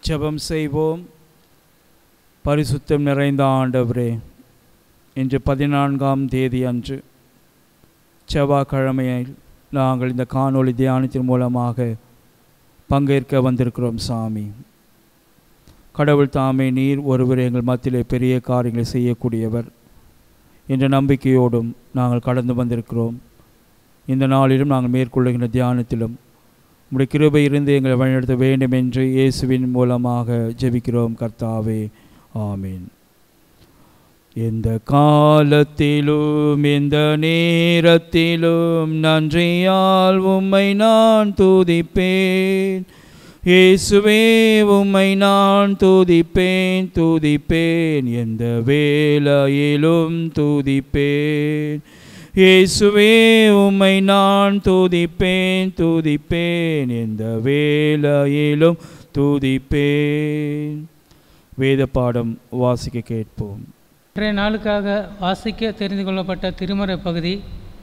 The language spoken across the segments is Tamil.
ஜெபம் செய்வோம் பரிசுத்தம் நிறைந்த ஆண்டவரே இன்று பதினான்காம் தேதி அன்று செவ்வாய்க்கிழமையில் நாங்கள் இந்த காணொளி தியானத்தின் மூலமாக பங்கேற்க வந்திருக்கிறோம் சாமி கடவுள் தாமே நீர் ஒருவர் எங்கள் மத்தியிலே பெரிய காரியங்களை செய்யக்கூடியவர் என்ற நம்பிக்கையோடும் நாங்கள் கடந்து வந்திருக்கிறோம் இந்த நாளிலும் நாங்கள் மேற்கொள்ளுகின்ற தியானத்திலும் உடைய கிருபை இருந்து எங்களை வழிநடத்த வேண்டும் என்று இயேசுவின் மூலமாக ஜெபிக்கிறோம் கர்த்தாவே ஆமீன் எந்த காலத்திலும் எந்த நேரத்திலும் நன்றியால் உம்மை நான் துதிப்பேன் இயேசுவே உம்மை நான் துதிப்பேன் துதிப்பேன் எந்த வேளையிலும் துதிப்பேன் இயேசுவே உம்மை நான் துதிப்பேன் துதிப்பேன் எந்த வேளையிலும் துதிப்பேன் வேத பாடம் வாசிக்க கேட்போம் இன்றைய நாளுக்காக வாசிக்க தெரிந்து கொள்ளப்பட்ட திருமறை பகுதி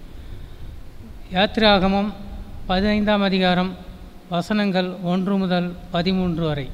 யாத்திராகமம் பதினைந்தாம் அதிகாரம் வசனங்கள் ஒன்று முதல் பதிமூன்று வரை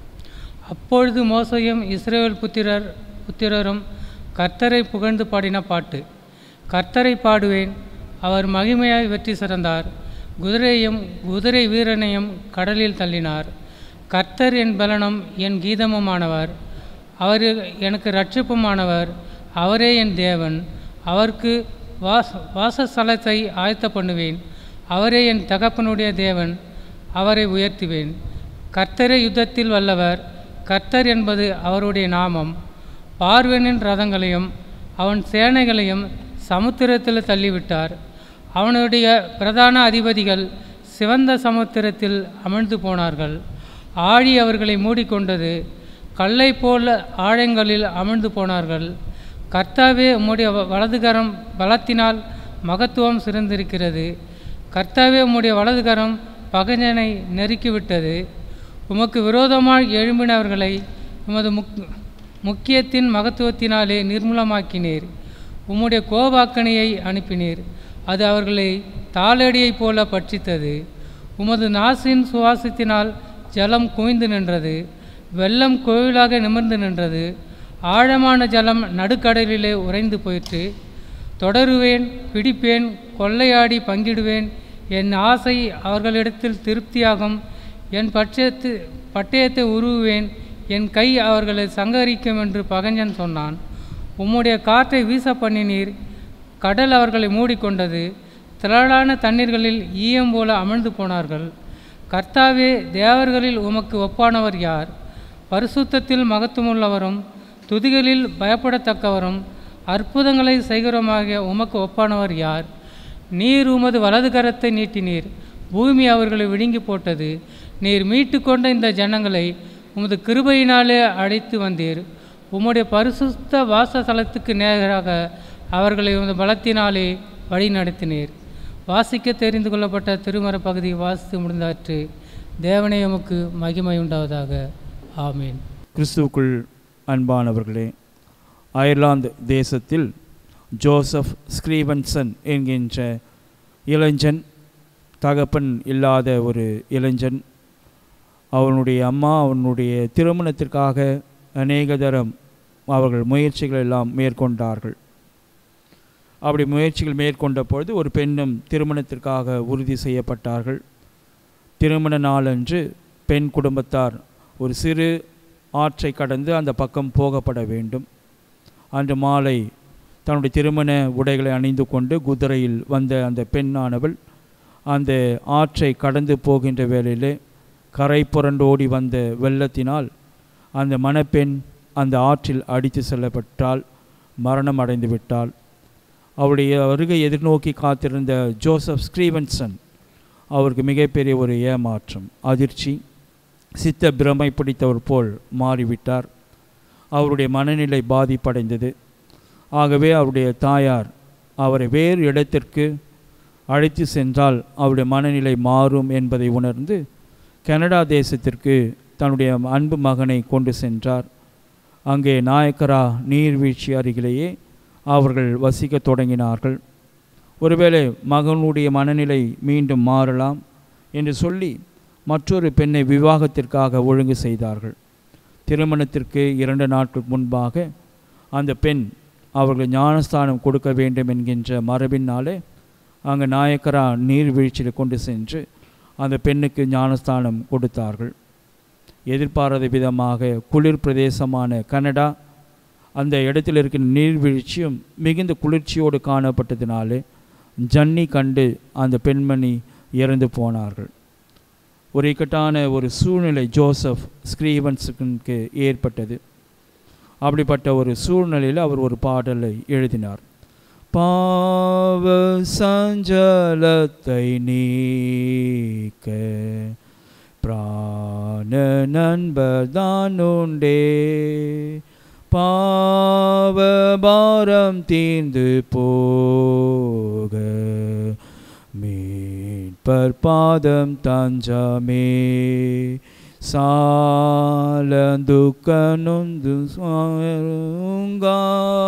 அப்பொழுது மோசையும் இஸ்ரேல் புத்திரர் புத்திரரும் கர்த்தரை புகழ்ந்து பாடின பாட்டு கர்த்தரை பாடுவேன் அவர் மகிமையாய் வெற்றி சிறந்தார் குதிரையும் குதிரை வீரனையும் கடலில் தள்ளினார் கர்த்தர் என் பலனும் என் கீதமுமானவர் அவர் எனக்கு ரட்சிப்புமானவர் அவரே என் தேவன் அவருக்கு வாச வாசஸ்தலத்தை ஆயத்த பண்ணுவேன் அவரே என் தகப்பனுடைய தேவன் அவரை உயர்த்துவேன் கர்த்தரே யுத்தத்தில் வல்லவர் கர்த்தர் என்பது அவருடைய நாமம் பார்வனின் ரதங்களையும் அவன் சேனைகளையும் சமுத்திரத்தில் தள்ளிவிட்டார் அவனுடைய பிரதான அதிபதிகள் சிவந்த சமுத்திரத்தில் அமிழ்ந்து போனார்கள் ஆழி அவர்களை மூடிக்கொண்டது கல்லை போல ஆழங்களில் அமிழ்ந்து போனார்கள் கர்த்தாவே உம்முடைய வ- வலதுகரம் பலத்தினால் மகத்துவம் சிறந்திருக்கிறது கர்த்தாவே உம்முடைய வலதுகரம் பகைஞனை நெருக்கிவிட்டது உமக்கு விரோதமாய் எழும்பினவர்களை உமது முக் முக்கியத்தின் மகத்துவத்தினாலே நிர்மூலமாக்கினீர் உம்முடைய கோபாக்கணியை அனுப்பினீர் அது அவர்களை தாளடியைப் போல பட்சித்தது உமது நாசின் சுவாசத்தினால் ஜலம் குவிந்து நின்றது வெள்ளம் கோவிலாக நிமிர்ந்து நின்றது ஆழமான ஜலம் நடுக்கடலிலே உறைந்து போயிற்று தொடருவேன் பிடிப்பேன் கொள்ளையாடி பங்கிடுவேன் என் ஆசை அவர்களிடத்தில் திருப்தியாகும் என் பட்சத்து பட்டயத்தை உருவுவேன் என் கை அவர்களை சங்கரிக்கும் என்று பகஞ்சன் சொன்னான் உம்முடைய காற்றை வீச பண்ணினீர் கடல் அவர்களை மூடிக்கொண்டது திரளான தண்ணீர்களில் ஈயம் போல அமிழ்ந்து போனார்கள் கர்த்தாவே தேவர்களில் உமக்கு ஒப்பானவர் யார் பரிசுத்தத்தில் மகத்துவமுள்ளவரும் துதிகளில் பயப்படத்தக்கவரும் அற்புதங்களை செய்கிறோமாகிய உமக்கு ஒப்பானவர் யார் நீர் உமது வலது கரத்தை நீட்டினீர் பூமி அவர்களை விழுங்கி போட்டது நீர் மீட்டு கொண்ட இந்த ஜனங்களை உமது கிருபையினாலே அழைத்து வந்தீர் உம்முடைய பரிசுத்த வாசஸ்தலத்துக்கு நேராக அவர்களை உமது பலத்தினாலே வழி நடத்தினீர் வாசிக்க தெரிந்து கொள்ளப்பட்ட திருமறை பகுதி வாசித்து முடிந்தாற்று தேவனே உமக்கு மகிமை உண்டாவதாக ஆமீன் கிறிஸ்துவுக்குள் அன்பானவர்களே அயர்லாந்து தேசத்தில் ஜோசப் ஸ்க்ரீவன்சன் என்கின்ற இளைஞன் தகப்பன் இல்லாத ஒரு இளைஞன் அவனுடைய அம்மா அவனுடைய திருமணத்திற்காக அநேக தரம் அவர்கள் முயற்சிகள் எல்லாம் மேற்கொண்டார்கள் அப்படி முயற்சிகள் மேற்கொண்ட பொழுது ஒரு பெண்ணும் திருமணத்திற்காக உறுதி செய்யப்பட்டார்கள் திருமண நாளன்று பெண் குடும்பத்தார் ஒரு சிறு ஆற்றை கடந்து அந்த பக்கம் போகப்பட வேண்டும் அன்று மாலை தன்னுடைய திருமண உடைகளை அணிந்து கொண்டு குதிரையில் வந்த அந்த பெண்ணானவள் அந்த ஆற்றை கடந்து போகின்ற வேளையிலே கரை புரண்டோடி வந்த வெள்ளத்தினால் அந்த மணப்பெண் அந்த ஆற்றில் அடித்து செல்லப்பட்டால் மரணம் அடைந்து விட்டாள் அவருடைய அருகே எதிர்நோக்கி காத்திருந்த ஜோசப் ஸ்க்ரீவன்சன் அவருக்கு மிகப்பெரிய ஒரு ஏமாற்றம் அதிர்ச்சி சித்த பிரமை பிடித்தவர் போல் மாறிவிட்டார் அவருடைய மனநிலை பாதிப்படைந்தது ஆகவே அவருடைய தாயார் அவரை வேறு இடத்திற்கு அழைத்து சென்றால் அவருடைய மனநிலை மாறும் என்பதை உணர்ந்து கனடா தேசத்திற்கு தன்னுடைய அன்பு மகனை கொண்டு சென்றார் அங்கே நாயக்கரா நீர்வீழ்ச்சி அருகிலேயே அவர்கள் வசிக்கத் தொடங்கினார்கள் ஒருவேளை மகனுடைய மனநிலை மீண்டும் மாறலாம் என்று சொல்லி மற்றொரு பெண்ணை விவாகத்திற்காக ஒழுங்கு செய்தார்கள் திருமணத்திற்கு இரண்டு நாட்கள் முன்பாக அந்த பெண் அவர்கள் ஞானஸ்தானம் கொடுக்க வேண்டும் என்கின்ற மரபினாலே அங்கே நாயக்கரா நீர்வீழ்ச்சியில் கொண்டு சென்று அந்த பெண்ணுக்கு ஞானஸ்தானம் கொடுத்தார்கள் எதிர்பாராத விதமாக குளிர் பிரதேசமான கனடா அந்த இடத்தில் இருக்கிற நீர்வீழ்ச்சியும் மிகுந்த குளிர்ச்சியோடு காணப்பட்டதினாலே ஜன்னி கண்டு அந்த பெண்மணி இறந்து போனார்கள் ஒரு இக்கட்டான ஒரு சூழ்நிலை ஜோசப் ஸ்க்ரீவன்ஸுக்கு ஏற்பட்டது அப்படிப்பட்ட ஒரு சூழ்நிலையில் அவர் ஒரு பாடலை எழுதினார் பாவ சஞ்சலத்தை நீக்க பிராண நண்பர் தான் உண்டே பாவ பாரம் தீர்ந்து போக மீட்பர் பாதம் தஞ்சமே சாலந்துக்க நொந்து சுவாருங்கா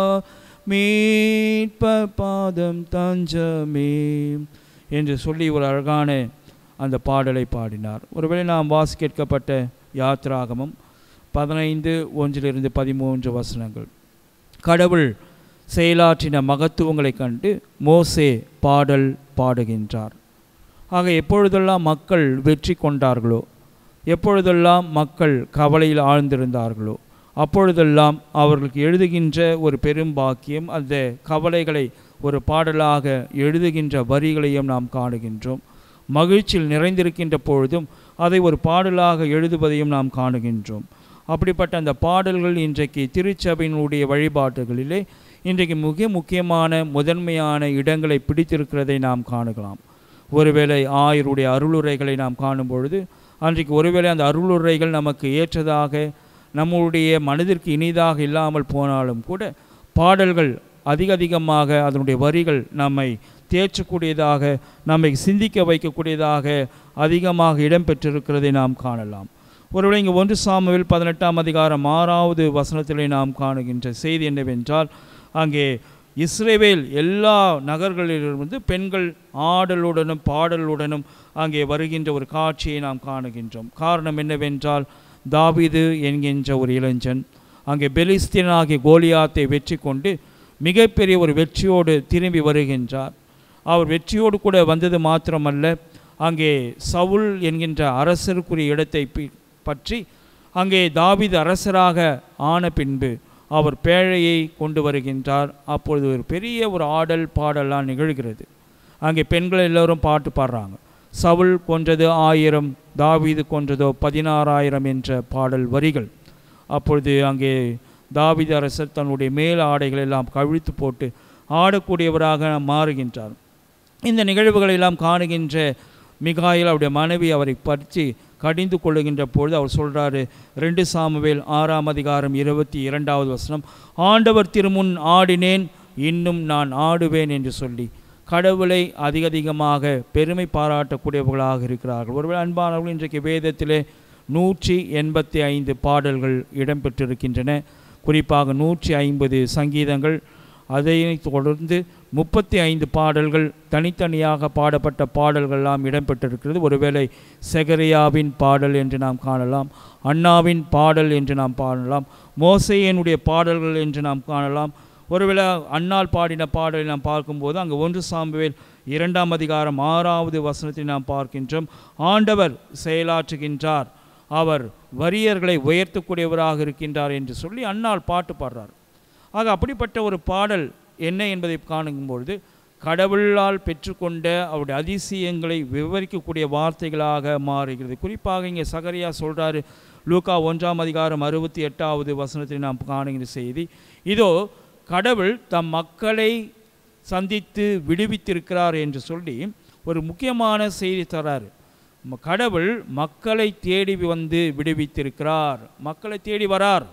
மீட்பர் பாதம் தஞ்சமே என்று சொல்லி ஒரு அழகான அந்த பாடலை பாடினார் ஒருவேளை நாம் வாசி கேட்கப்பட்ட யாத்ராகமம் பதினைந்து ஒன்றிலிருந்து பதிமூன்று வசனங்கள் கடவுள் செயலாற்றின மகத்துவங்களைக் கண்டு மோசே பாடல் பாடுகின்றார் ஆக எப்பொழுதெல்லாம் மக்கள் வெற்றி கொண்டார்களோ எப்பொழுதெல்லாம் மக்கள் கவலையில் ஆழ்ந்திருந்தார்களோ அப்பொழுதெல்லாம் அவர்களுக்கு எழுதுகின்ற ஒரு பெரும் பாக்கியம் அந்த கவலைகளை ஒரு பாடலாக எழுதுகின்ற வரிகளையும் நாம் காணுகின்றோம் மகிழ்ச்சியில் நிறைந்திருக்கின்ற பொழுதும் அதை ஒரு பாடலாக எழுதுவதையும் நாம் காணுகின்றோம் அப்படிப்பட்ட அந்த பாடல்கள் இன்றைக்கு திருச்சபையினுடைய வழிபாட்டுகளிலே இன்றைக்கு மிக முக்கியமான முதன்மையான இடங்களை பிடித்திருக்கிறதை நாம் காணலாம் ஒருவேளை ஆயருடைய அருளுரைகளை நாம் காணும் பொழுது அன்றைக்கு ஒருவேளை அந்த அருளுரைகள் நமக்கு ஏற்றதாக நம்முடைய மனதிற்கு இனிதாக இல்லாமல் போனாலும் கூட பாடல்கள் அதிக அதிகமாக அதனுடைய வரிகள் நம்மை தேற்றக்கூடியதாக நம்மை சிந்திக்க வைக்கக்கூடியதாக அதிகமாக இடம்பெற்றிருக்கிறதை நாம் காணலாம் ஒருவேளை இங்கே ஒன்று சாமுவேல் பதினெட்டாம் அதிகாரம் ஆறாவது வசனத்திலே நாம் காணுகின்ற செய்தி என்னவென்றால் அங்கே இஸ்ரேவேல் எல்லா நகர்களிலிருந்து பெண்கள் ஆடலுடனும் பாடலுடனும் அங்கே வருகின்ற ஒரு காட்சியை நாம் காணுகின்றோம் காரணம் என்னவென்றால் தாவீது என்கின்ற ஒரு இளைஞன் அங்கே பெலிஸ்தீனாகிய கோலியாத்தை வெற்றி கொண்டு மிகப்பெரிய ஒரு வெற்றியோடு திரும்பி வருகின்றார் அவர் வெற்றியோடு கூட வந்தது மாத்திரமல்ல அங்கே சவுல் என்கின்ற அரசருக்குரிய இடத்தை பி- பற்றி அங்கே தாவீது அரசராக ஆன பின்பு அவர் பேழையை கொண்டு வருகின்றார் அப்பொழுது ஒரு பெரிய ஒரு ஆடல் பாடலாம் நிகழ்கிறது அங்கே பெண்கள் எல்லோரும் பாட்டு பாடுறாங்க சவுல் கொன்றது ஆயிரம் தாவீது கொன்றதோ பதினாறாயிரம் என்ற பாடல் வரிகள் அப்பொழுது அங்கே தாவீது அரசர் தன்னுடைய மேல் ஆடைகள் எல்லாம் கவிழ்த்து போட்டு ஆடக்கூடியவராக மாறுகின்றார் இந்த நிகழ்வுகளை எல்லாம் காணுகின்ற மிகாயில் அவருடைய மனைவி அவரை பற்றி கடிந்து கொள்ளுகின்ற பொழுது அவர் சொல்றாரு ரெண்டு சாமுவேல் ஆறாம் அதிகாரம் இருபத்தி இரண்டாவது வசனம் ஆண்டவர் திருமுன் ஆடினேன் இன்னும் நான் ஆடுவேன் என்று சொல்லி கடவுளை அதிக அதிகமாக பெருமை பாராட்டக்கூடியவர்களாக இருக்கிறார்கள் ஒருவேளை அன்பானவர்கள் இன்றைக்கு வேதத்திலே நூற்றி எண்பத்தி ஐந்து பாடல்கள் இடம்பெற்றிருக்கின்றன குறிப்பாக நூற்றி ஐம்பது சங்கீதங்கள் அதைத் தொடர்ந்து முப்பத்தி ஐந்து பாடல்கள் தனித்தனியாக பாடப்பட்ட பாடல்கள்லாம் இடம்பெற்றிருக்கிறது ஒருவேளை செகரியாவின் பாடல் என்று நாம் காணலாம் அண்ணாவின் பாடல் என்று நாம் காணலாம் மோசையனுடைய பாடல்கள் என்று நாம் காணலாம் ஒருவேளை அண்ணால் பாடின பாடலை நாம் பார்க்கும்போது அங்கே ஒன்று சாம்புவேல் இரண்டாம் அதிகாரம் ஆறாவது வசனத்தை நாம் பார்க்கின்றோம் ஆண்டவர் செயலாற்றுகின்றார் அவர் வரியர்களை உயர்த்தக்கூடியவராக இருக்கின்றார் என்று சொல்லி அண்ணால் பாட்டு பாடுறார் ஆக அப்படிப்பட்ட ஒரு பாடல் என்ன என்பதை காணும்பொழுது கடவுளால் பெற்றுக்கொண்ட அவருடைய அதிசயங்களை விவரிக்கக்கூடிய வார்த்தைகளாக மாறுகிறது குறிப்பாக இங்கே சகரியா சொல்றாரு லூக்கா ஒன்றாம் அதிகாரம் அறுபத்தி எட்டாவது வசனத்தில் நாம் காணுகிற செய்தி இதோ கடவுள் தம் மக்களை சந்தித்து விடுவித்திருக்கிறார் என்று சொல்லி ஒரு முக்கியமான செய்தி தராரு ம- கடவுள் மக்களை தேடி வந்து விடுவித்திருக்கிறார் மக்களை தேடி வரார்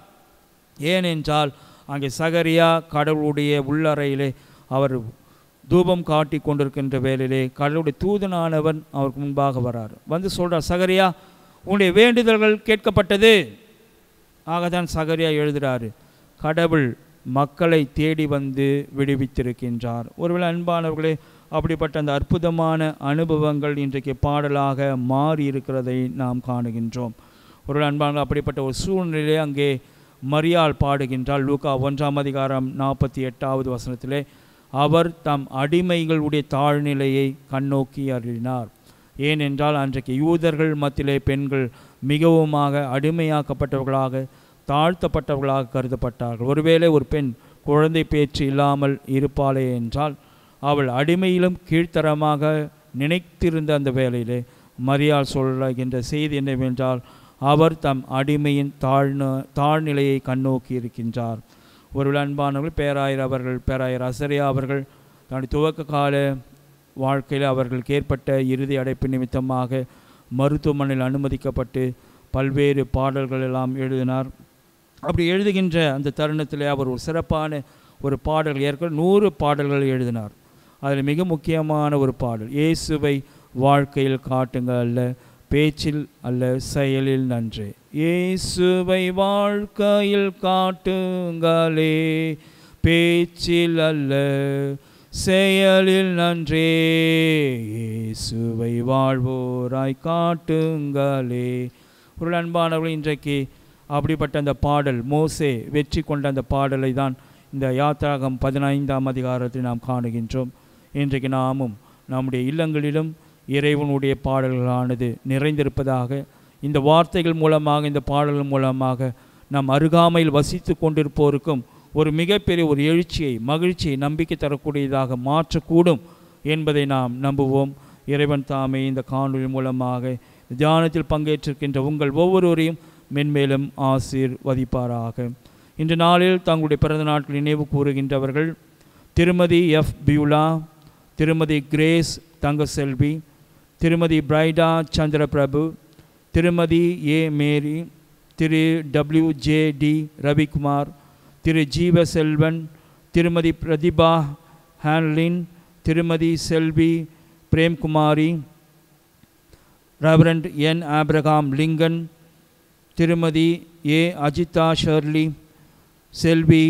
ஏனென்றால் அங்கே சகரியா கடவுளுடைய உள்ளறையிலே அவர் தூபம் காட்டி கொண்டிருக்கின்ற வேளையிலே கடவுளுடைய தூதனானவன் அவருக்கு முன்பாக வரார் வந்து சொல்றார் சகரியா உன்னுடைய வேண்டுதல்கள் கேட்கப்பட்டது ஆகதான் சகரியா எழுதுறாரு கடவுள் மக்களை தேடி வந்து விடுவித்திருக்கின்றார் ஒருவேளை அன்பானவர்களே அப்படிப்பட்ட அந்த அற்புதமான அனுபவங்கள் இன்றைக்கு பாடலாக மாறி இருக்கிறதை நாம் காணுகின்றோம் ஒரு அன்பான அப்படிப்பட்ட ஒரு சூழ்நிலையிலே அங்கே மரியாள் பாடுகின்றால் லூக்கா ஒன்றாம் அதிகாரம் நாற்பத்தி எட்டாவது வசனத்திலே அவர் தம் அடிமைகளுடைய தாழ்நிலையை கண்ணோக்கி அருளினார் ஏனென்றால் அன்றைக்கு யூதர்கள் மத்தியிலே பெண்கள் மிகவுமாக அடிமையாக்கப்பட்டவர்களாக தாழ்த்தப்பட்டவர்களாக கருதப்பட்டார்கள் ஒருவேளை ஒரு பெண் குழந்தை பேச்சு இல்லாமல் இருப்பாளே என்றால் அவள் அடிமையிலும் கீழ்த்தரமாக நினைத்திருந்த அந்த வேளையிலே மரியாள் சொல்லுகின்ற செய்தி என்னவென்றால் அவர் தம் அடிமையின் தாழ்ன தாழ்நிலையை கண்ணோக்கி இருக்கின்றார் ஒரு அன்பானவர்கள் பேராயர் அவர்கள் பேராயர் அசரியா அவர்கள் தன்னுடைய துவக்க கால வாழ்க்கையில் அவர்களுக்கு ஏற்பட்ட இறுதி அடைப்பு நிமித்தமாக மருத்துவமனையில் அனுமதிக்கப்பட்டு பல்வேறு பாடல்கள் எல்லாம் எழுதினார் அப்படி எழுதுகின்ற அந்த தருணத்தில் அவர் ஒரு சிறப்பான ஒரு பாடல் ஏற்க நூறு பாடல்கள் எழுதினார் அதில் மிக முக்கியமான ஒரு பாடல் இயேசுவை வாழ்க்கையில் காட்டுங்க அல்ல பேச்சில் அல்ல செயலில் நன்றே இயேசுவை வாழ்க்கையில் காட்டுங்களே பேச்சில் அல்ல செயலில் நன்றே இயேசுவை வாழ்வோராய் காட்டுங்களே ஒரு அன்பானவர்கள் இன்றைக்கு அப்படிப்பட்ட அந்த பாடல் மோசே வெற்றி கொண்ட அந்த பாடலை தான் இந்த யாத்ராகம் பதினைந்தாம் அதிகாரத்தில் நாம் காணுகின்றோம் இன்றைக்கு நாமும் நம்முடைய இல்லங்களிலும் இறைவனுடைய பாடல்களானது நிறைந்திருப்பதாக இந்த வார்த்தைகள் மூலமாக இந்த பாடல்கள் மூலமாக நம் அருகாமையில் வசித்து கொண்டிருப்போருக்கும் ஒரு மிகப்பெரிய ஒரு எழுச்சியை மகிழ்ச்சியை நம்பிக்கை தரக்கூடியதாக மாற்றக்கூடும் என்பதை நாம் நம்புவோம் இறைவன் தாமே இந்த காணொலி மூலமாக தியானத்தில் பங்கேற்றிருக்கின்ற உங்கள் ஒவ்வொருவரையும் மென்மேலும் ஆசீர்வதிப்பாராக இன்று நாளில் தங்களுடைய பிறந்த நாட்கள் நினைவு கூறுகின்றவர்கள் திருமதி எஃப் பியூலா திருமதி கிரேஸ் தங்கசெல்வி திருமதி பிரைடா சந்திரபிரபு திருமதி ஏ மேரி திரு டபிள்யூ ஜே டி ரவிக்குமார் திரு ஜீவ செல்வன் திருமதி பிரதிபா ஹேன்லின் திருமதி Selvi Premkumari reverend N Abraham Lincoln திருமதி ஏ அஜிதா ஷர்லி செல்வி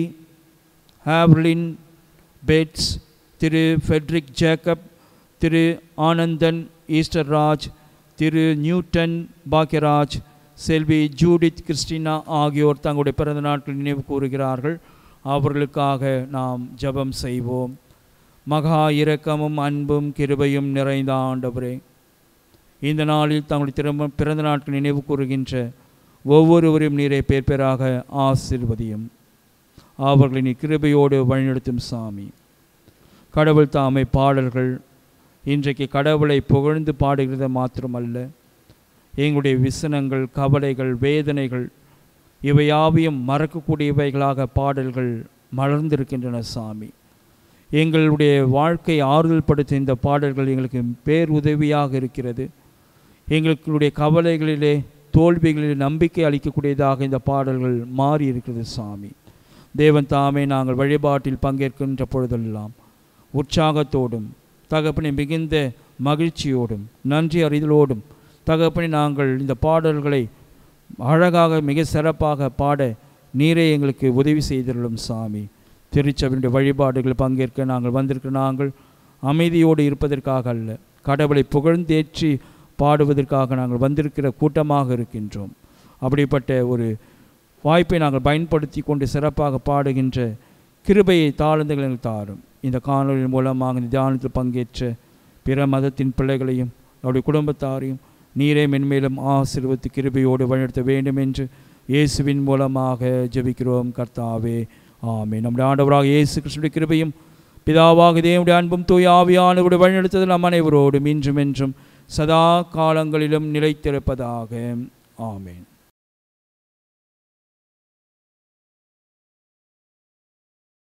ஹாவ்லின் பெட்ஸ் திரு ஃபெட்ரிக் ஜேக்கப் திரு ஆனந்தன் ஈஸ்டர் ராஜ் திரு நியூட்டன் பாக்யராஜ் செல்வி ஜூடித் கிறிஸ்டினா ஆகியோர் தங்களுடைய பிறந்த நாட்கள் நினைவு கூறுகிறார்கள் அவர்களுக்காக நாம் ஜெபம் செய்வோம் மகா இரக்கமும் அன்பும் கிருபையும் நிறைந்த ஆண்டவரே இந்த நாளில் தங்களுடைய திரும்ப பிறந்த நாட்கள் நினைவு கூறுகின்ற ஒவ்வொருவரையும் நீரை பேர் பேராக ஆசிர்வதியும் அவர்களின் கிருபையோடு வழிநடத்தும் சாமி கடவுள் தாமை பாடல்கள் இன்றைக்கு கடவுளை புகழ்ந்து பாடுகிறது மாத்திரமல்ல எங்களுடைய விசனங்கள் கவலைகள் வேதனைகள் இவையாவையும் மறக்கக்கூடியவைகளாக பாடல்கள் மலர்ந்திருக்கின்றன சாமி எங்களுடைய வாழ்க்கை ஆறுதல் படுத்த இந்த பாடல்கள் எங்களுக்கு பேருதவியாக இருக்கிறது எங்களுடைய கவலைகளிலே தோல்விகளிலே நம்பிக்கை அளிக்கக்கூடியதாக இந்த பாடல்கள் மாறி இருக்கிறது சாமி தேவன் தாமே நாங்கள் வழிபாட்டில் பங்கேற்கின்ற பொழுதெல்லாம் உற்சாகத்தோடும் தகப்பனை மிகுந்த மகிழ்ச்சியோடும் நன்றி அறிதலோடும் தகப்பனை நாங்கள் இந்த பாடல்களை அழகாக மிக சிறப்பாக பாட நீரே எங்களுக்கு உதவி செய்திருளும் சாமி திருச்சபையுடைய வழிபாடுகள் பங்கேற்க நாங்கள் வந்திருக்க நாங்கள் அமைதியோடு இருப்பதற்காக அல்ல கடவுளை புகழ்ந்தேற்றி பாடுவதற்காக நாங்கள் வந்திருக்கிற கூட்டமாக இருக்கின்றோம் அப்படிப்பட்ட ஒரு வாய்ப்பை நாங்கள் பயன்படுத்தி கொண்டு சிறப்பாக பாடுகின்ற கிருபையை தாழ்ந்துகள் எங்களுக்கு தாரும் இந்த காணொலியின் மூலமாக இந்த தியானத்தில் பங்கேற்ற பிற மதத்தின் பிள்ளைகளையும் அவருடைய குடும்பத்தாரையும் நீரே மென்மேலும் ஆசீர்வத்து கிருபையோடு வழிநடத்த வேண்டும் என்று இயேசுவின் மூலமாக ஜெபிக்கிறோம் கர்த்தாவே ஆமே நம்முடைய ஆண்டவராக இயேசு கிருஷ்ணனுடைய கிருபையும் பிதாவாக தேவனுடைய அன்பும் தூய ஆவியானவருடைய வழிநடத்துதல் நம் அனைவரோடும் இன்றும் என்றும் சதா காலங்களிலும் நிலைத்திருப்பதாக ஆமேன்